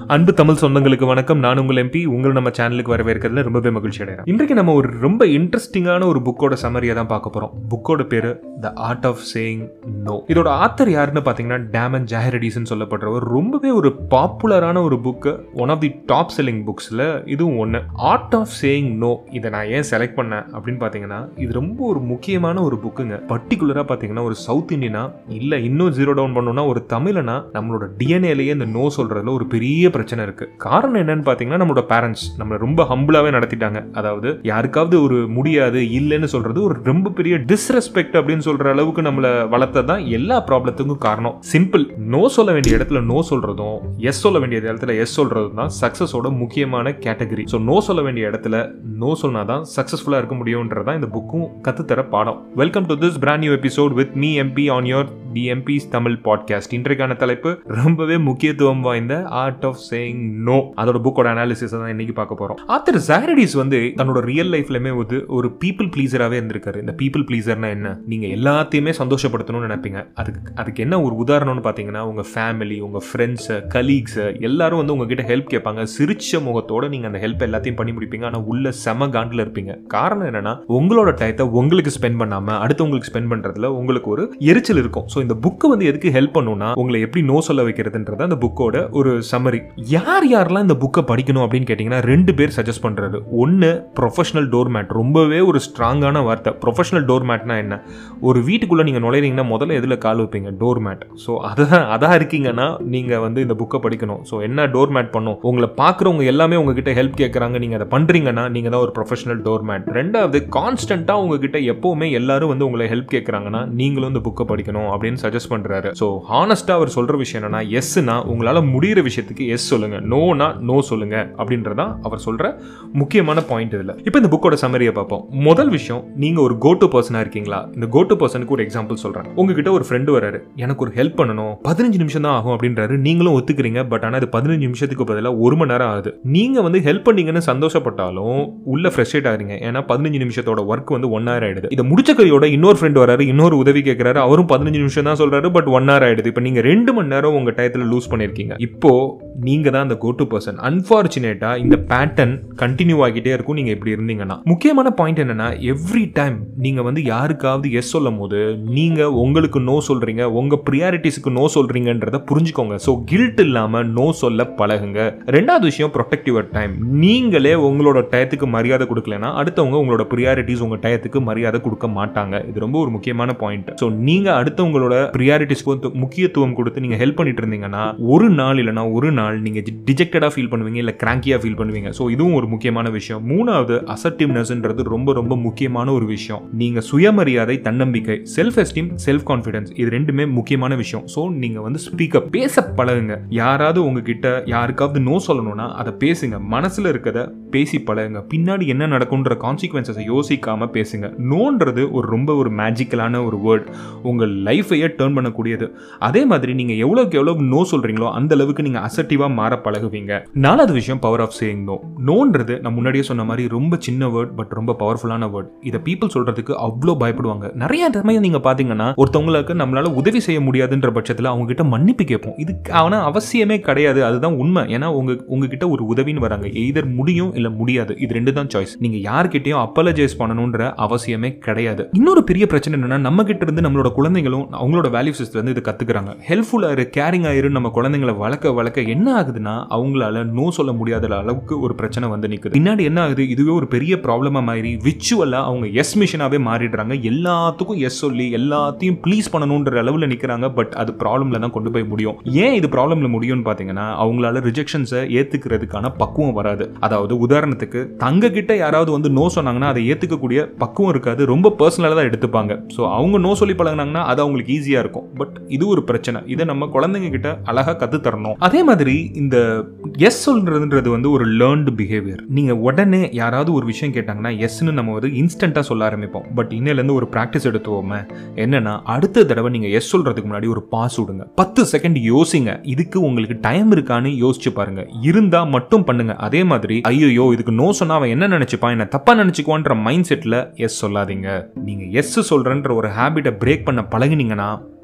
அன்பு தமிழ் சொந்தங்களுக்கு வணக்கம் நான் உங்கள் எம்பி உங்களை நம்ம சேனலுக்கு வரவேற்கிறதுல ரொம்பவே மகிழ்ச்சி அடைகிறேன் இன்றைக்கு நம்ம ஒரு ரொம்ப இன்ட்ரெஸ்டிங்கான ஒரு புக்கோட சமரியை தான் பார்க்க போறோம் புக்கோட பேரு the art of saying no இதோட ஆத்தர் யாருன்னு பார்த்தீங்கன்னா டேமன் ஜாஹரடிஸ்னு சொல்லப்படுறவர் ரொம்பவே ஒரு பாப்புலரான ஒரு book one of the top selling புக்ஸில் இதுவும் ஒன்று ஆர்ட் ஆஃப் சேயிங் நோ இதை நான் ஏன் செலக்ட் பண்ணேன் அப்படின்னு பார்த்தீங்கன்னா இது ரொம்ப ஒரு முக்கியமான ஒரு புக்குங்க பர்டிகுலராக பார்த்தீங்கன்னா ஒரு சவுத் இந்தியனா இல்லை இன்னும் ஜீரோ டவுன் பண்ணோம்னா ஒரு தமிழனா நம்மளோட டிஎன்ஏலேயே இந்த நோ சொல்றதுல ஒரு பெரிய பிரச்சனை இருக்கு காரணம் என்னன்னு பார்த்தீங்கன்னா நம்மளோட பேரண்ட்ஸ் நம்மளை ரொம்ப ஹம்பிளாவே நடத்திட்டாங்க அதாவது யாருக்காவது ஒரு முடியாது இல்லைன்னு சொல்றது ஒரு ரொம்ப பெரிய டிஸ்ரெஸ்பெக்ட் அப்படின்னு சொல்ற அளவுக்கு நம்மளை வளர்த்ததான் எல்லா ப்ராப்ளத்துக்கும் காரணம் சிம்பிள் நோ சொல்ல வேண்டிய இடத்துல நோ சொல்றதும் எஸ் சொல்ல வேண்டிய இடத்துல எஸ் சொல்றதும் தான் சக்சஸோட முக்கியமான கேட்டகரி ஸோ நோ சொல்ல வேண்டிய இடத்துல நோ சொன்னாதான் சக்சஸ்ஃபுல்லா இருக்க முடியும்ன்றதான் இந்த புக்கும் கத்துத்தர பாடம் welcome to this brand new episode with me MP on your the MPs Tamil podcast இன்றைக்கான தலைப்பு ரொம்பவே முக்கியத்துவம் வாய்ந்த ஆர்ட் ஆஃப் சேயிங் நோ அதோட புக்கோட அனாலிசிஸ் தான் இன்னைக்கு பார்க்க போறோம் ஆத்தர் ஜாரடிஸ் வந்து தன்னோட ரியல் லைஃப்லயுமே வந்து ஒரு பீப்புள் ப்ளீசராகவே இருந்திருக்காரு இந்த பீப்புள் ப்ளீசர்னா என்ன நீங்க எல்லாத்தையுமே சந்தோஷப்படுத்தணும்னு நினைப்பீங்க அதுக்கு அதுக்கு என்ன ஒரு உதாரணம்னு பார்த்தீங்கன்னா உங்க ஃபேமிலி உங்க ஃப்ரெண்ட்ஸ் கலீக்ஸ் எல்லாரும் வந்து உங்ககிட்ட ஹெல்ப் கேட்பாங்க சிரிச்ச முகத்தோட நீங்க அந்த ஹெல்ப் எல்லாத்தையும் பண்ணி முடிப்பீங்க ஆனா உள்ள செம காண்டில் இருப்பீங்க காரணம் என்னன்னா உங்களோட டயத்தை உங்களுக்கு ஸ்பெண்ட் பண்ணாம அடுத்தவங்களுக்கு ஸ்பெண்ட் பண்றதுல உங்களுக்கு ஒரு எரிச்சல் இருக்கும் ஸோ இந்த புக்கு வந்து எதுக்கு ஹெல்ப் பண்ணும்னா உங்களை எப்படி நோ சொல்ல வைக்கிறதுன்றது அந்த புக்கோட ஒரு சம்மரி யார் யாரெல்லாம் இந்த புக்கை படிக்கணும் அப்படின்னு கேட்டிங்கன்னா ரெண்டு பேர் சஜஸ்ட் பண்ணுறது ஒன்று ப்ரொஃபஷனல் டோர் மேட் ரொம்பவே ஒரு ஸ்ட்ராங்கான வார்த்தை ப்ரொஃபஷனல் டோர் மேட்னா என்ன ஒரு வீட்டுக்குள்ளே நீங்கள் நுழையிறீங்கன்னா முதல்ல எதில் கால் வைப்பீங்க டோர் மேட் ஸோ அதான் அதான் இருக்கீங்கன்னா நீங்கள் வந்து இந்த புக்கை படிக்கணும் ஸோ என்ன டோர் மேட் பண்ணும் உங்களை பார்க்குறவங்க எல்லாமே உங்ககிட்ட ஹெல்ப் கேட்குறாங்க நீங்கள் அதை பண்ணுறீங்கன்னா நீங்கள் தான் ஒரு ப்ரொஃபஷனல் டோர் மேட் ரெண்டாவது கான்ஸ்டண்ட்டாக உங்ககிட்ட எப்போவுமே எல்லாரும் வந்து உங்களை ஹெல்ப் கேட்குறாங்கன்னா நீங்களும் இந்த புக்கை படிக்கணும் அப்படின்னு சஜஸ்ட் பண்ணுறாரு ஸோ ஹானஸ்ட்டாக அவர் சொல்கிற விஷயம் என்னன்னா எஸ்னா உங்களால் முடிகிற விஷயத்துக்கு எஸ் சொல்லுங்க நோனா நோ சொல்லுங்க அப்படின்றதான் அவர் சொல்கிற முக்கியமான பாயிண்ட் இதில் இப்போ இந்த புக்கோட சம்மரியை பார்ப்போம் முதல் விஷயம் நீங்கள் ஒரு கோ டு பர்சனாக இருக்கீங்களா இந்த கோ டு பர்சனுக்கு ஒரு எக்ஸாம்பிள் சொல்கிறேன் உங்ககிட்ட ஒரு ஃப்ரெண்டு வராரு எனக்கு ஒரு ஹெல்ப் பண்ணணும் பதினஞ்சு நிமிஷம் தான் ஆகும் அப்படின்றாரு நீங்களும் ஒத்துக்கிறீங்க பட் ஆனால் அது பதினஞ்சு நிமிஷத்துக்கு பதிலாக ஒரு மணி நேரம் ஆகுது நீங்கள் வந்து ஹெல்ப் பண்ணீங்கன்னு சந்தோஷப்பட்டாலும் உள்ள ஃப்ரெஸ்ட்ரேட் ஆகிறீங்க ஏன்னா பதினஞ்சு நிமிஷத்தோட ஒர்க் வந்து ஒன் ஹவர் ஆயிடுது இதை முடிச்ச கையோட இன்னொரு ஃப்ரெண்ட் வராரு இன்னொரு உதவி கேட்குறாரு அவரும் பதினஞ்சு நிமிஷம் தான் சொல்றாரு பட் ஒன் ஹவர் ஆயிடுது இப்போ நீங்க ரெண்டு மணி நேரம் உங்க டயத்தில் லூஸ் பண்ணிருக்கீங்க இப்போ நீங்க தான் அந்த கோ டு பர்சன் அன்பார்ச்சுனேட்டா இந்த பேட்டர்ன் கண்டினியூ ஆகிட்டே இருக்கும் நீங்க இப்படி இருந்தீங்கன்னா முக்கியமான பாயிண்ட் என்னன்னா எவ்ரி டைம் நீங்க வந்து யாருக்காவது எஸ் சொல்லும் போது நீங்க உங்களுக்கு நோ சொல்றீங்க உங்க ப்ரியாரிட்டிஸ்க்கு நோ சொல்றீங்கன்றத புரிஞ்சுக்கோங்க ஸோ கில்ட் இல்லாம நோ சொல்ல பழகுங்க ரெண்டாவது விஷயம் ப்ரொடெக்டிவ் டைம் நீங்களே உங்களோட டயத்துக்கு மரியாதை கொடுக்கலனா அடுத்தவங்க உங்களோட ப்ரியாரிட்டிஸ் உங்க டயத்துக்கு மரியாதை கொடுக்க மாட்டாங்க இது ரொம்ப ஒரு முக்கியமான பாயிண்ட் ஸோ நீங்க அடுத்தவங்களோட ப்ரியாரிட்டிஸ்க்கு முக்கியத்துவம் கொடுத்து நீங்க ஹெல்ப் பண்ணிட்டு இருந்தீங்கன்னா ஒரு நாள் இல்லைனா ஒரு நாள் நீங்க டிஜெக்டடா ஃபீல் பண்ணுவீங்க இல்ல கிராங்கியா ஃபீல் பண்ணுவீங்க ஸோ இதுவும் ஒரு முக்கியமான விஷயம் மூணாவது அசர்டிவ்னஸ்ன்றது ரொம்ப ரொம்ப முக்கியமான ஒரு விஷயம் நீங்க சுயமரியாதை தன்னம்பிக்கை செல்ஃப் எஸ்டீம் செல்ஃப் கான்ஃபிடன்ஸ் இது ரெண்டுமே முக்கியமான விஷயம் ஸோ நீங்க வந்து ஸ்பீக்கப் பேச பழகுங்க யாராவது உங்ககிட்ட யாருக்காவது நோ சொல்லணும்னா அதை பேசுங்க மனசுல இருக்கத பேசி பழகுங்க பின்னாடி என்ன நடக்கும்ன்ற கான்சிக்வன்சஸை யோசிக்காம பேசுங்க நோன்றது ஒரு ரொம்ப ஒரு மேஜிக்கலான ஒரு வேர்ட் உங்கள் லைஃபையே டேர்ன் பண்ணக்கூடியது அதே மாதிரி நீங்க எவ்வளோக்கு எவ்வளோ நோ சொல்றீங்களோ அந்த அளவுக்கு நீங்க அசர்ட்டிவா மாற பழகுவீங்க நாலாவது விஷயம் பவர் ஆஃப் சேயிங் நோ நோன்றது நான் முன்னாடியே சொன்ன மாதிரி ரொம்ப சின்ன வேர்ட் பட் ரொம்ப பவர்ஃபுல்லான வேர்ட் இதை பீப்புள் சொல்றதுக்கு அவ்வளோ பயப்படுவாங்க நிறைய சமயம் நீங்க பாத்தீங்கன்னா ஒருத்தவங்களுக்கு நம்மளால உதவி செய்ய முடியாதுன்ற பட்சத்தில் அவங்க கிட்ட மன்னிப்பு கேட்போம் இதுக்கு அவனா அவசியமே கிடையாது அதுதான் உண்மை ஏன்னா உங்க உங்ககிட்ட ஒரு உதவின்னு வராங்க எய்தர் முடியும் இல்ல முடியாது இது ரெண்டு தான் சாய்ஸ் நீங்க யார்கிட்டயும் அப்பலஜைஸ் பண்ணணும்ன்ற அவசியமே கிடையாது இன்னொரு பெரிய பிரச்சனை என்னன்னா நம்ம கிட்ட இருந்து நம்மளோட குழந்தைகளும் அவங்களோட வேல்யூ சிஸ்டத்துல இருந்து இதை கத்துக்கிறாங்க ஹெல்ப்ஃபுல்லா இரு கேரிங் ஆயிரு நம்ம குழந்தைங்களை வளர்க்க வளர்க்க என்ன ஆகுதுன்னா அவங்களால நோ சொல்ல முடியாத அளவுக்கு ஒரு பிரச்சனை வந்து நிக்குது பின்னாடி என்ன ஆகுது இதுவே ஒரு பெரிய ப்ராப்ளமா மாறி விச்சுவலா அவங்க எஸ் மிஷனாவே மாறிடுறாங்க எல்லாத்துக்கும் எஸ் சொல்லி எல்லாத்தையும் ப்ளீஸ் பண்ணணுன்ற அளவில் நிற்கிறாங்க பட் அது ப்ராப்ளம்ல தான் கொண்டு போய் முடியும் ஏன் இது ப்ராப்ளம்ல முடியும்னு பார்த்தீங்கன்னா அவங்களால ரிஜெக்ஷன்ஸை ஏத்துக்கிறதுக்கான பக்குவம் வராது அதாவது உதாரணத்துக்கு தங்க கிட்ட யாராவது வந்து நோ சொன்னாங்கன்னா அதை ஏத்துக்கக்கூடிய பக்குவம் இருக்காது ரொம்ப பர்சனலாக தான் எடுத்துப்பாங்க ஸோ அவங்க நோ சொல்லி பழகினாங்கன்னா அது அவங்களுக்கு ஈஸியாக இருக்கும் பட் இது ஒரு பிரச்சனை இதை நம்ம குழந்தைங்க கிட்ட அழகா கத்து தரணும் அதே மாதிரி இந்த எஸ் சொல்றதுன்றது வந்து ஒரு லேர்ன்டு பிஹேவியர் நீங்க உடனே யாராவது ஒரு விஷயம் கேட்டாங்கன்னா எஸ்ன்னு நம்ம வந்து இன்ஸ்டன்டா சொல்ல ஆரம்பிப்போம் பட் இன்னிலேருந்து ஒரு ப்ராக்டிஸ் எடுத்துவோமே என்னன்னா அடுத்த தடவை நீங்க எஸ் சொல்றதுக்கு முன்னாடி ஒரு பாஸ் விடுங்க பத்து செகண்ட் யோசிங்க இதுக்கு உங்களுக்கு டைம் இருக்கான்னு யோசிச்சு பாருங்க இருந்தா மட்டும் பண்ணுங்க அதே மாதிரி ஐயோ இதுக்கு நோ சொன்னா அவன் என்ன நினைச்சுப்பான் என்ன தப்பா நினைச்சுக்குவான்ற மைண்ட் செட்ல எஸ் சொல்லாதீங்க நீங்க எஸ் சொல்றன்ற ஒரு ஹேபிட்டை பிரேக் பண்ண பழகினீங்கன்னா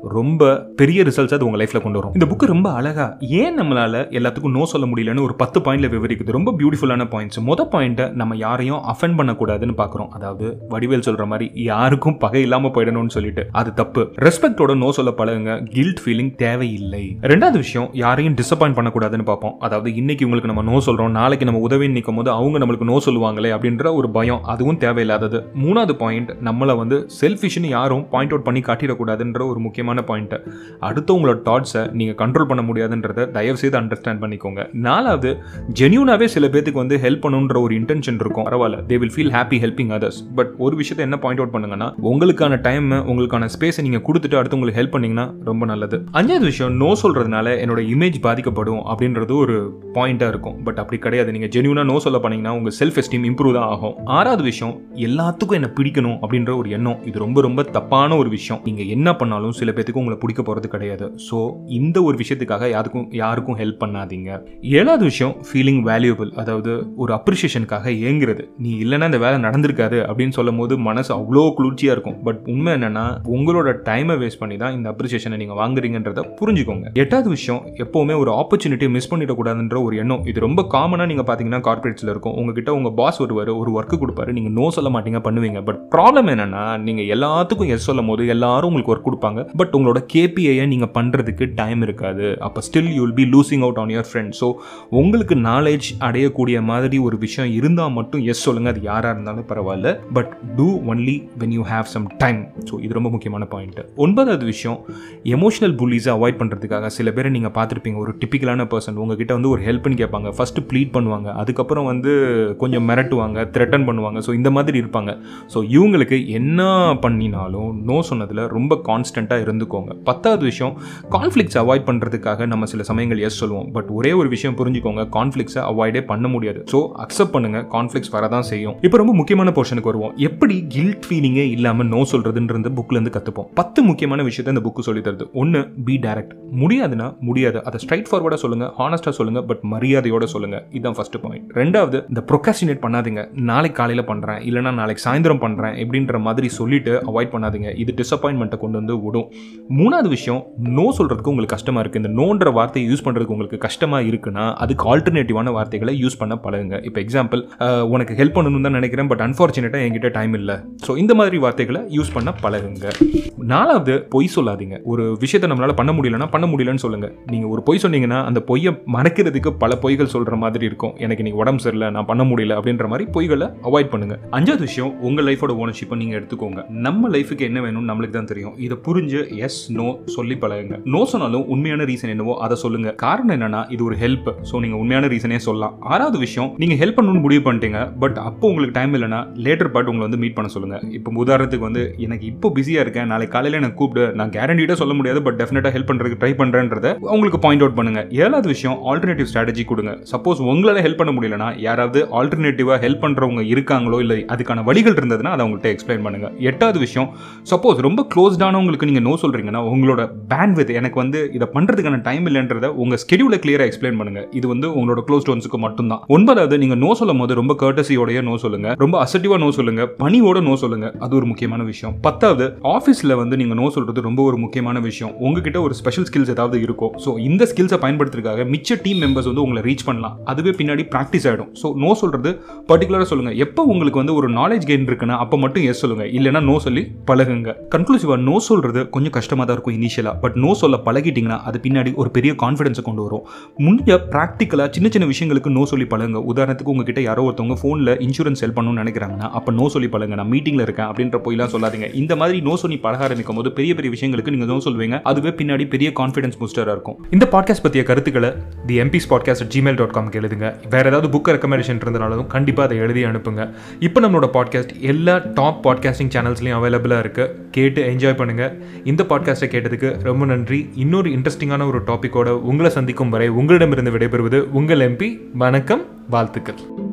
ரொம்ப பெரிய ரிசல்ட்ஸ் அது உங்க லைஃப்ல கொண்டு வரும் இந்த புக்கு ரொம்ப அழகா ஏன் நம்மளால எல்லாத்துக்கும் நோ சொல்ல முடியலன்னு ஒரு பத்து பாயிண்ட்ல விவரிக்குது ரொம்ப பியூட்டிஃபுல்லான பாயிண்ட்ஸ் மொத பாயிண்ட்டை நம்ம யாரையும் அஃபெண்ட் பண்ணக்கூடாதுன்னு பாக்குறோம் அதாவது வடிவேல் சொல்ற மாதிரி யாருக்கும் பகை இல்லாம போயிடணும்னு சொல்லிட்டு அது தப்பு ரெஸ்பெக்டோட நோ சொல்ல பழகுங்க கில்ட் ஃபீலிங் தேவையில்லை ரெண்டாவது விஷயம் யாரையும் டிசப்பாயிண்ட் பண்ணக்கூடாதுன்னு பார்ப்போம் அதாவது இன்னைக்கு உங்களுக்கு நம்ம நோ சொல்றோம் நாளைக்கு நம்ம உதவி நிற்கும் போது அவங்க நம்மளுக்கு நோ சொல்லுவாங்களே அப்படின்ற ஒரு பயம் அதுவும் தேவையில்லாதது மூணாவது பாயிண்ட் நம்மளை வந்து செல்ஃபிஷ்னு யாரும் பாயிண்ட் அவுட் பண்ணி காட்டிடக்கூடாதுன்ற ஒரு முக்கியமான பாயிண்ட் அடுத்தவங்களோட தாட்ஸை நீங்கள் கண்ட்ரோல் பண்ண முடியாதுன்றதை தயவு செய்து அண்டர்ஸ்டாண்ட் பண்ணிக்கோங்க நாலாவது ஜென்யூனாவே சில பேத்துக்கு வந்து ஹெல்ப் பண்ணுன்ற ஒரு இன்டென்ஷன் இருக்கும் பரவாயில்ல they will feel happy helping others but ஒரு விஷயத்தை என்ன பாயிண்ட் அவுட் பண்ணுங்கன்னா உங்களுக்கான டைம் உங்களுக்கான ஸ்பேஸை நீங்கள் கொடுத்துட்டு அடுத்தவங்களுக்கு ஹெல்ப் பண்ணீங்கன்னா ரொம்ப நல்லது அஞ்சாவது விஷயம் நோ சொல்றதுனால என்னோட இமேஜ் பாதிக்கப்படும் அப்படின்றது ஒரு பாயிண்டாக இருக்கும் பட் அப்படி கிடையாது நீங்கள் ஜென்யூனாக நோ சொல்ல பண்ணீங்கன்னா உங்கள் செல்ஃப் எஸ்டீம் இம்ப்ரூவ் தான் ஆகும் ஆறாவது விஷயம் எல்லாத்துக்கும் என்ன பிடிக்கணும் அப்படின்ற ஒரு எண்ணம் இது ரொம்ப ரொம்ப தப்பான ஒரு விஷயம் நீங்கள் என்ன பண்ணாலும் சில பேத்துக்கு உங்களை பிடிக்க போகிறது கிடையாது ஸோ இந்த ஒரு விஷயத்துக்காக யாருக்கும் யாருக்கும் ஹெல்ப் பண்ணாதீங்க ஏழாவது விஷயம் ஃபீலிங் வேல்யூபிள் அதாவது ஒரு அப்ரிஷியேஷனுக்காக ஏங்குறது நீ இல்லைன்னா இந்த வேலை நடந்திருக்காது அப்படின்னு சொல்லும் போது மனசு அவ்வளோ குளிர்ச்சியாக இருக்கும் பட் உண்மை என்னன்னா உங்களோட டைமை வேஸ்ட் பண்ணி தான் இந்த அப்ரிசியேஷனை நீங்கள் வாங்குறீங்கன்றத புரிஞ்சுக்கோங்க எட்டாவது விஷயம் எப்போவுமே ஒரு ஆப்பர்ச்சுனிட்டியை மிஸ் பண்ணிடக்கூடாதுன்ற ஒரு எண்ணம் இது ரொம்ப காமனாக நீங்கள் பார்த்தீங்கன்னா கார்பரேட்ஸில் இருக்கும் உங்ககிட்ட உங்கள் பாஸ் வருவார் ஒரு ஒர்க்கு கொடுப்பாரு நீங்கள் நோ சொல்ல மாட்டீங்க பண்ணுவீங்க பட் ப்ராப்ளம் என்னன்னா நீங்கள் எல்லாத்துக்கும் எஸ் சொல்லும் போது எல்லாரும் உங்களுக்கு ஒர்க் கொடுப்பாங்க பட் உங்களோட கேபிஐயை நீங்கள் பண்ணுறதுக்கு டைம் இருக்காது அப்போ still you will be losing out on your friend so உங்களுக்கு நாலேஜ் அடையக்கூடிய மாதிரி ஒரு விஷயம் இருந்தால் மட்டும் எஸ் சொல்லுங்கள் அது யாராக இருந்தாலும் பரவாயில்ல but do only when you have some time so இது ரொம்ப முக்கியமான பாயிண்ட் ஒன்பதாவது விஷயம் எமோஷனல் புல்லிஸை அவாய்ட் பண்ணுறதுக்காக சில பேரை நீங்கள் பார்த்துருப்பீங்க ஒரு டிப்பிக்கலான பர்சன் உங்ககிட்ட வந்து ஒரு ஹெல்ப்னு கேட்பாங்க ஃபஸ்ட்டு ப்ளீட் பண்ணுவாங்க அதுக்கப்புறம் வந்து கொஞ்சம் மிரட்டுவாங்க த்ரெட்டன் பண்ணுவாங்க ஸோ இந்த மாதிரி இருப்பாங்க ஸோ இவங்களுக்கு என்ன பண்ணினாலும் நோ சொன்னதில் ரொம்ப கான்ஸ்டண்ட்டாக இருந்துக்கோங்க பத்தாவது விஷயம் கான்ஃப்ளிக்ஸ் அவாய்ட் பண்ணுறதுக்காக நம்ம சில சமயங்கள் எஸ் சொல்லுவோம் பட் ஒரே ஒரு விஷயம் புரிஞ்சுக்கோங்க கான்ஃப்ளிக்ஸை அவாய்டே பண்ண முடியாது ஸோ அக்செப்ட் பண்ணுங்க கான்ஃப்ளிக்ஸ் வரதான் செய்யும் இப்போ ரொம்ப முக்கியமான போர்ஷனுக்கு வருவோம் எப்படி கில்ட் ஃபீலிங்கே இல்லாமல் நோ சொல்றதுன்றது புக்ல இருந்து கற்றுப்போம் பத்து முக்கியமான விஷயத்தை இந்த புக்கு சொல்லி தருது ஒன்று பி டைரக்ட் முடியாதுன்னா முடியாது அதை ஸ்ட்ரைட் ஃபார்வர்டாக சொல்லுங்க ஹானஸ்டாக சொல்லுங்க பட் மரியாதையோட சொல்லுங்க இதுதான் ஃபர்ஸ்ட் பாயிண்ட் ரெண்டாவது இந்த ப்ரொகாசினேட் பண்ணாதீங்க நாளைக்கு காலையில் பண்ணுறேன் இல்லைனா நாளைக்கு சாயந்தரம் பண்ணுறேன் எப்படின்ற மாதிரி சொல்லிட்டு அவாய்ட் பண்ணாதீங்க இது டிசப்பாயின்மெண்ட்டை கொண்டு வந்து விடும் மூணாவது விஷயம் நோ சொல்றதுக்கு உங்களுக்கு கஷ்டமா இருக்கு இந்த நோன்ற வார்த்தையை யூஸ் பண்றதுக்கு உங்களுக்கு கஷ்டமா இருக்குன்னா அதுக்கு ஆல்டர்னேட்டிவான வார்த்தைகளை யூஸ் பண்ண பழகுங்க இப்போ எக்ஸாம்பிள் உனக்கு ஹெல்ப் பண்ணணும்னு தான் நினைக்கிறேன் பட் அன்ஃபார்ச்சுனேட்டாக என்கிட்ட டைம் இல்லை ஸோ இந்த மாதிரி வார்த்தைகளை யூஸ் பண்ண பழகுங்க நாலாவது பொய் சொல்லாதீங்க ஒரு விஷயத்தை நம்மளால பண்ண முடியலன்னா பண்ண முடியலன்னு சொல்லுங்க நீங்க ஒரு பொய் சொன்னீங்கன்னா அந்த பொய்யை மறைக்கிறதுக்கு பல பொய்கள் சொல்ற மாதிரி இருக்கும் எனக்கு நீ உடம்பு சரியில்லை நான் பண்ண முடியல அப்படின்ற மாதிரி பொய்களை அவாய்ட் பண்ணுங்க அஞ்சாவது விஷயம் உங்க லைஃபோட ஓனர்ஷிப்பை நீங்க எடுத்துக்கோங்க நம்ம லைஃபுக்கு என்ன வேணும்னு நம்மளுக்கு தான் தெரியும் இதை புரிஞ்சு எஸ் நோ சொல்லி பழகுங்க நோ சொன்னாலும் உண்மையான ரீசன் என்னவோ அதை சொல்லுங்க காரணம் என்னன்னா இது ஒரு ஹெல்ப் ஸோ நீங்க உண்மையான ரீசனே சொல்லலாம் ஆறாவது விஷயம் நீங்க ஹெல்ப் பண்ணணும்னு முடிவு பண்ணிட்டீங்க பட் அப்போ உங்களுக்கு டைம் இல்லைன்னா லேட்டர் பார்ட் உங்களை வந்து மீட் பண்ண சொல்லுங்க இப்போ உதாரணத்துக்கு வந்து எனக்கு இப்போ பிஸியா இருக்கேன் நாளைக்கு காலையில எனக்கு கூப்பிடு நான் கேரண்டிட்டா சொல்ல முடியாது பட் டெஃபினட்டா ஹெல்ப் பண்றதுக்கு ட்ரை பண்றேன்றத உங்களுக்கு பாயிண்ட் அவுட் பண்ணுங்க ஏழாவது விஷயம் ஆல்டர்னேட்டிவ் ஸ்ட்ராட்டஜி கொடுங்க சப்போஸ் உங்களால ஹெல்ப் பண்ண முடியலனா யாராவது ஆல்டர்னேட்டிவா ஹெல்ப் பண்றவங்க இருக்காங்களோ இல்லை அதுக்கான வழிகள் இருந்ததுன்னா அதை அவங்கள்ட்ட எக்ஸ்பிளைன் பண்ணுங்க எட்டாவது விஷயம் சப்போஸ் ரொம்ப க்ளோஸ்டானவங்களுக்கு நீங்க நோ சொல்றீங்கன்னா உங்களோட பேண்ட் எனக்கு வந்து இதை பண்றதுக்கான டைம் இல்லைன்றத உங்க ஸ்கெடியூல கிளியரா எக்ஸ்பிளைன் பண்ணுங்க இது வந்து உங்களோட க்ளோஸ் டோன்ஸுக்கு மட்டும்தான் ஒன்பதாவது நீங்க நோ சொல்லும் போது ரொம்ப கர்டசியோடய நோ சொல்லுங்க ரொம்ப அசட்டிவா நோ சொல்லுங்க பணியோட நோ சொல்லுங்க அது ஒரு முக்கியமான விஷயம் பத்தாவது ஆஃபீஸில் வந்து நீங்கள் நோ சொல்கிறது ரொம்ப ஒரு முக்கியமான விஷயம் உங்ககிட்ட ஒரு ஸ்பெஷல் ஸ்கில்ஸ் ஏதாவது இருக்கும் ஸோ இந்த ஸ்கில்ஸை பயன்படுத்துறதுக்காக மிச்ச டீம் மெம்பர்ஸ் வந்து உங்களை ரீச் பண்ணலாம் அதுவே பின்னாடி ப்ராக்டிஸ் ஆகிடும் ஸோ நோ சொல்கிறது பர்டிகுலராக சொல்லுங்கள் எப்போ உங்களுக்கு வந்து ஒரு நாலேஜ் கெயின் இருக்குன்னா அப்போ மட்டும் எஸ் சொல்லுங்கள் இல்லைனா நோ சொல்லி பழகுங்க கன்க்ளூசிவாக நோ சொல்கிறது கொஞ்சம் கஷ்டமாக தான் இருக்கும் இனிஷியலாக பட் நோ சொல்ல பழகிட்டிங்கன்னா அது பின்னாடி ஒரு பெரிய கான்ஃபிடன்ஸை கொண்டு வரும் முடிஞ்ச ப்ராக்டிக்கலாக சின்ன சின்ன விஷயங்களுக்கு நோ சொல்லி பழகுங்க உதாரணத்துக்கு உங்ககிட்ட யாரோ ஒருத்தவங்க ஃபோனில் இன்சூரன்ஸ் செல் பண்ணணும்னு நினைக்கிறாங்கன்னா அப்போ நோ சொல்லி பழகுங்க நான் மீட்டிங்கில் இருக்கேன் அப்படின்ற போய்லாம் சொல்லாதீங்க இந்த மாதிரி நோ சொல்லி பழக ஆரம்பிக்கும் போது பெரிய பெரிய விஷயங்களுக்கு நீங்கள் நோ சொல்வீங்க அதுவே பின்னாடி பெரிய கான்ஃபிடன்ஸ் பூஸ்டராக இருக்கும் இந்த பாட்காஸ்ட் பற்றிய கருத்துக்களை the MPs podcast Gmail dot காம்க்கு எழுதுங்க வேற ஏதாவது புக் ரெக்கமெண்டேஷன் இருந்தனாலும் கண்டிப்பாக அதை எழுதி அனுப்புங்க இப்போ நம்மளோட பாட்காஸ்ட் எல்லா டாப் பாட்காஸ்டிங் சேனல்ஸ்லையும் அவைலபிளாக இருக்கு கேட்டு என்ஜாய் பண்ணுங்க இந்த பாட்காஸ்ட்டை கேட்டதுக்கு ரொம்ப நன்றி இன்னொரு இன்ட்ரெஸ்டிங்கான ஒரு டாப்பிக்கோட உங்களை சந்திக்கும் வரை உங்களிடமிருந்து விடைபெறுவது உங்கள் எம்பி வணக்கம் வாழ்த்துக்கள்